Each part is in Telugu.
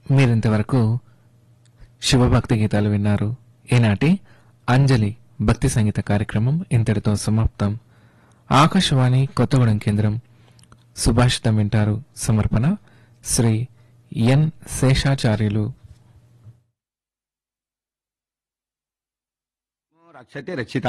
మీరింతవరకు శివభక్తి గీతాలు విన్నారు ఈనాటి అంజలి భక్తి సంగీత కార్యక్రమం ఇంతటితో సమాప్తం ఆకాశవాణి కొత్తగూడెం కేంద్రం సుభాషితం వింటారు సమర్పణ శ్రీ ఎన్ శేషాచార్యులు రక్షతే రక్షిత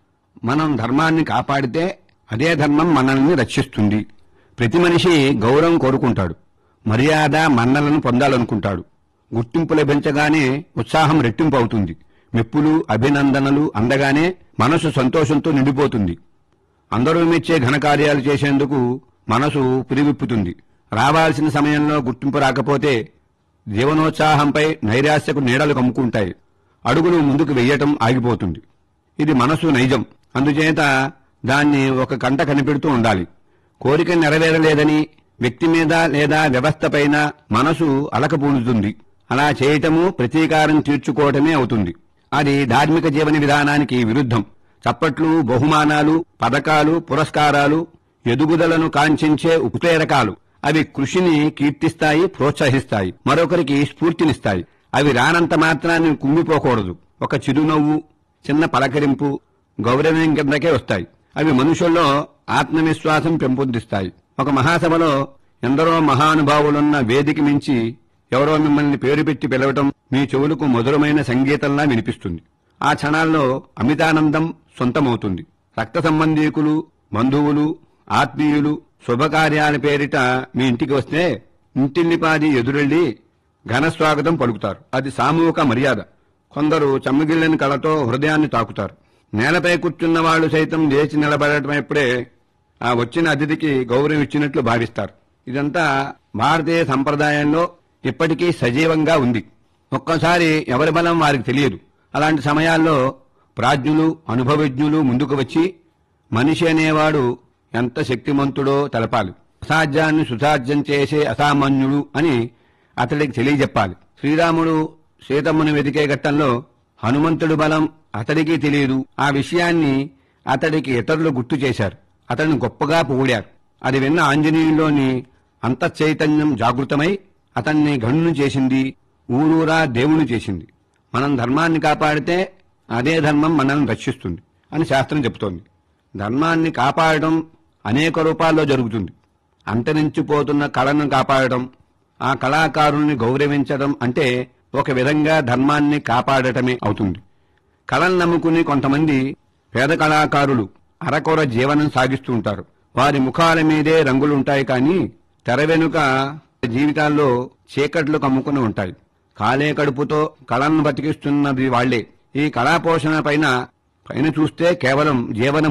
మనం ధర్మాన్ని కాపాడితే అదే ధర్మం మనల్ని రక్షిస్తుంది ప్రతి మనిషి గౌరవం కోరుకుంటాడు మర్యాద మన్నలను పొందాలనుకుంటాడు గుర్తింపు లభించగానే ఉత్సాహం రెట్టింపు అవుతుంది మెప్పులు అభినందనలు అందగానే మనసు సంతోషంతో నిండిపోతుంది అందరూ మెచ్చే ఘనకార్యాలు చేసేందుకు మనసు పురివిప్పుతుంది రావాల్సిన సమయంలో గుర్తింపు రాకపోతే జీవనోత్సాహంపై నైరాశ్యకు నీడలు కమ్ముకుంటాయి అడుగులు ముందుకు వెయ్యటం ఆగిపోతుంది ఇది మనసు నైజం అందుచేత దాన్ని ఒక కంట కనిపెడుతూ ఉండాలి కోరిక నెరవేరలేదని వ్యక్తి మీద లేదా వ్యవస్థపైన మనసు అలకపూనుతుంది అలా చేయటము ప్రతీకారం తీర్చుకోవటమే అవుతుంది అది ధార్మిక జీవన విధానానికి విరుద్ధం చప్పట్లు బహుమానాలు పథకాలు పురస్కారాలు ఎదుగుదలను కాంక్షించే ఉత్ప్రేరకాలు అవి కృషిని కీర్తిస్తాయి ప్రోత్సహిస్తాయి మరొకరికి స్ఫూర్తినిస్తాయి అవి రానంత మాత్రాన్ని కుమ్మిపోకూడదు ఒక చిరునవ్వు చిన్న పలకరింపు గౌరవం కిందకే వస్తాయి అవి మనుషుల్లో ఆత్మవిశ్వాసం పెంపొందిస్తాయి ఒక మహాసభలో ఎందరో మహానుభావులున్న వేదిక మించి ఎవరో మిమ్మల్ని పేరు పెట్టి పిలవటం మీ చెవులకు మధురమైన సంగీతంలా వినిపిస్తుంది ఆ క్షణాల్లో అమితానందం సొంతమవుతుంది రక్త సంబంధీకులు బంధువులు ఆత్మీయులు శుభకార్యాల పేరిట మీ ఇంటికి వస్తే ఇంటిల్లిపాది ఎదురెళ్లి ఘన స్వాగతం పలుకుతారు అది సామూహిక మర్యాద కొందరు చమ్మగిల్లని కళతో హృదయాన్ని తాకుతారు నేలపై కూర్చున్న వాళ్ళు సైతం లేచి నిలబడటమైప్పుడే ఆ వచ్చిన అతిథికి గౌరవం ఇచ్చినట్లు భావిస్తారు ఇదంతా భారతీయ సంప్రదాయంలో ఇప్పటికీ సజీవంగా ఉంది ఒక్కసారి ఎవరి బలం వారికి తెలియదు అలాంటి సమయాల్లో ప్రాజ్ఞులు అనుభవజ్ఞులు ముందుకు వచ్చి మనిషి అనేవాడు ఎంత శక్తిమంతుడో తెలపాలి అసాధ్యాన్ని సుసాధ్యం చేసే అసామాన్యుడు అని అతడికి తెలియజెప్పాలి శ్రీరాముడు సీతమ్మను వెతికే ఘట్టంలో హనుమంతుడి బలం అతడికి తెలియదు ఆ విషయాన్ని అతడికి ఇతరులు గుర్తు చేశారు అతడిని గొప్పగా పొగిడారు అది విన్న ఆంజనేయుల్లోని అంతఃచైతన్యం జాగృతమై అతన్ని గణుని చేసింది ఊరూరా దేవుని చేసింది మనం ధర్మాన్ని కాపాడితే అదే ధర్మం మనల్ని రక్షిస్తుంది అని శాస్త్రం చెబుతోంది ధర్మాన్ని కాపాడడం అనేక రూపాల్లో జరుగుతుంది అంతరించిపోతున్న కళను కాపాడడం ఆ కళాకారుల్ని గౌరవించడం అంటే ఒక విధంగా ధర్మాన్ని కాపాడటమే అవుతుంది కళను నమ్ముకుని కొంతమంది పేద కళాకారులు అరకొర జీవనం సాగిస్తూ ఉంటారు వారి ముఖాల మీదే రంగులుంటాయి కానీ తెర వెనుక జీవితాల్లో చీకట్లు కమ్ముకుని ఉంటాయి కాలే కడుపుతో కళను బతికిస్తున్నది వాళ్లే ఈ కళాపోషణ పైన పైన చూస్తే కేవలం జీవన